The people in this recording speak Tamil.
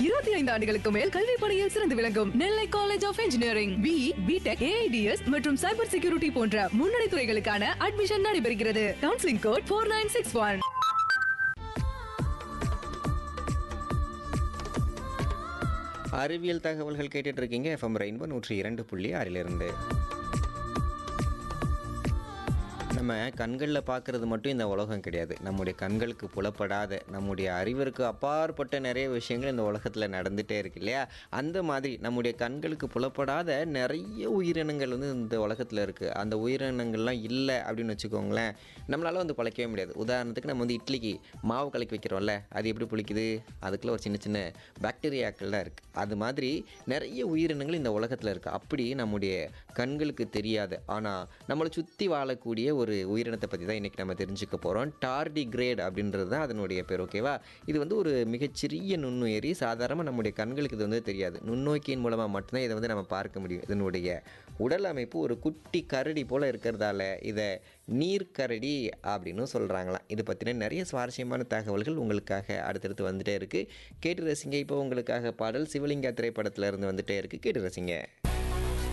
இருபத்தி ஐந்து ஆண்டுகளுக்கு மேல் கல்வி பணியில் சிறந்து விளங்கும் Nellai college of engineering B B Tech AI DS மற்றும் சைபர் செக்யூரிட்டி போன்ற முன்னணி துறைகளுக்கான அட்மிஷன் நடைபெறுகிறது counselling code four nine six one அறிவியல் தகவல்கள் கேட்டுட்டு இருக்கீங்க எஃப்எம் ரெயின்போ நூற்றி இரண்டு புள்ளி ஆறிலிருந்து நம்ம கண்களில் பார்க்குறது மட்டும் இந்த உலகம் கிடையாது நம்முடைய கண்களுக்கு புலப்படாத நம்முடைய அறிவிற்கு அப்பாற்பட்ட நிறைய விஷயங்கள் இந்த உலகத்தில் நடந்துகிட்டே இருக்கு இல்லையா அந்த மாதிரி நம்முடைய கண்களுக்கு புலப்படாத நிறைய உயிரினங்கள் வந்து இந்த உலகத்தில் இருக்குது அந்த உயிரினங்கள்லாம் இல்லை அப்படின்னு வச்சுக்கோங்களேன் நம்மளால வந்து பழைக்கவே முடியாது உதாரணத்துக்கு நம்ம வந்து இட்லிக்கு மாவு கலக்கி வைக்கிறோம்ல அது எப்படி புளிக்குது அதுக்குள்ள ஒரு சின்ன சின்ன பாக்டீரியாக்கள்லாம் இருக்குது அது மாதிரி நிறைய உயிரினங்கள் இந்த உலகத்தில் இருக்குது அப்படி நம்முடைய கண்களுக்கு தெரியாது ஆனால் நம்மளை சுற்றி வாழக்கூடிய ஒரு உயிரினத்தை பற்றி தான் இன்றைக்கி நம்ம தெரிஞ்சுக்க போகிறோம் டார்டி கிரேட் அப்படின்றது தான் அதனுடைய பேர் ஓகேவா இது வந்து ஒரு மிகச்சிறிய நுண்ணுயிரி சாதாரணமாக நம்முடைய கண்களுக்கு இது வந்து தெரியாது நுண்ணோக்கியின் மூலமாக மட்டும்தான் இதை வந்து நம்ம பார்க்க முடியும் இதனுடைய உடல் அமைப்பு ஒரு குட்டி கரடி போல் இருக்கிறதால இதை நீர்க்கரடி அப்படின்னு சொல்கிறாங்களாம் இது பற்றின நிறைய சுவாரஸ்யமான தகவல்கள் உங்களுக்காக அடுத்தடுத்து வந்துட்டே இருக்குது கேட்டு ரசிங்க இப்போ உங்களுக்காக பாடல் சிவலிங்கா திரைப்படத்தில் இருந்து வந்துட்டே இருக்குது கேட்டு ரசிங்க